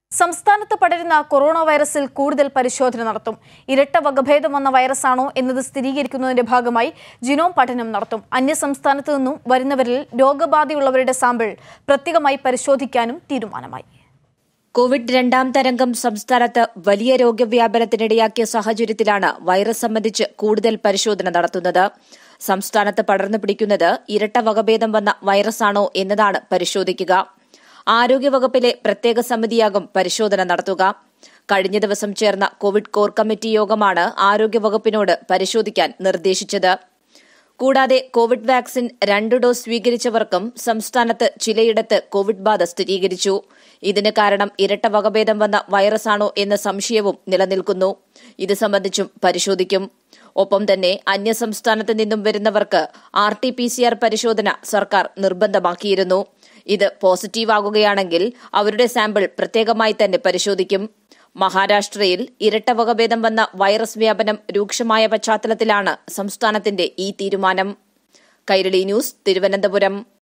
സംസ്ഥാനത്ത് പടരുന്ന കൊറോണ വൈറസിൽ കൂടുതൽ പരിശോധന നടത്തും ഇരട്ട വകഭേദം വന്ന വൈറസാണോ എന്നത് സ്ഥിരീകരിക്കുന്നതിന്റെ ഭാഗമായി ജിനോം പഠനം നടത്തും അന്യസംസ്ഥാനത്തു നിന്നും വരുന്നവരിൽ രോഗബാധയുള്ളവരുടെ സാമ്പിൾ പ്രത്യേകമായി പരിശോധിക്കാനും തീരുമാനമായി കോവിഡ് രണ്ടാം തരംഗം സംസ്ഥാനത്ത് വലിയ രോഗവ്യാപനത്തിനിടയാക്കിയ സാഹചര്യത്തിലാണ് വൈറസ് സംബന്ധിച്ച് കൂടുതൽ പരിശോധന നടത്തുന്നത് സംസ്ഥാനത്ത് പടർന്നു പിടിക്കുന്നത് ഇരട്ട വകഭേദം വന്ന വൈറസാണോ എന്നതാണ് പരിശോധിക്കുക ആരോഗ്യവകുപ്പിലെ പ്രത്യേക സമിതിയാകും പരിശോധന നടത്തുക കഴിഞ്ഞ ദിവസം ചേർന്ന കോവിഡ് കോർ കമ്മിറ്റി യോഗമാണ് ആരോഗ്യവകുപ്പിനോട് പരിശോധിക്കാൻ നിർദ്ദേശിച്ചത് കൂടാതെ കോവിഡ് വാക്സിൻ രണ്ട് ഡോസ് സ്വീകരിച്ചവർക്കും സംസ്ഥാനത്ത് ചിലയിടത്ത് കോവിഡ് ബാധ സ്ഥിരീകരിച്ചു ഇതിന് കാരണം ഇരട്ട വകഭേദം വന്ന വൈറസാണോ എന്ന സംശയവും നിലനിൽക്കുന്നു ഇത് സംബന്ധിച്ചും പരിശോധിക്കും ഒപ്പം തന്നെ അന്യസംസ്ഥാനത്ത് നിന്നും വരുന്നവർക്ക് R T P C R പരിശോധന സർക്കാർ നിർബന്ധമാക്കിയിരുന്നു ഇത് പോസിറ്റീവാകുകയാണെങ്കിൽ അവരുടെ സാമ്പിൾ പ്രത്യേകമായി തന്നെ പരിശോധിക്കും മഹാരാഷ്ട്രയിൽ ഇരട്ട വകഭേദം വന്ന വൈറസ് വ്യാപനം രൂക്ഷമായ പശ്ചാത്തലത്തിലാണ് സംസ്ഥാനത്തിന്റെ ഈ തീരുമാനം കൈരളി ന്യൂസ് തിരുവനന്തപുരം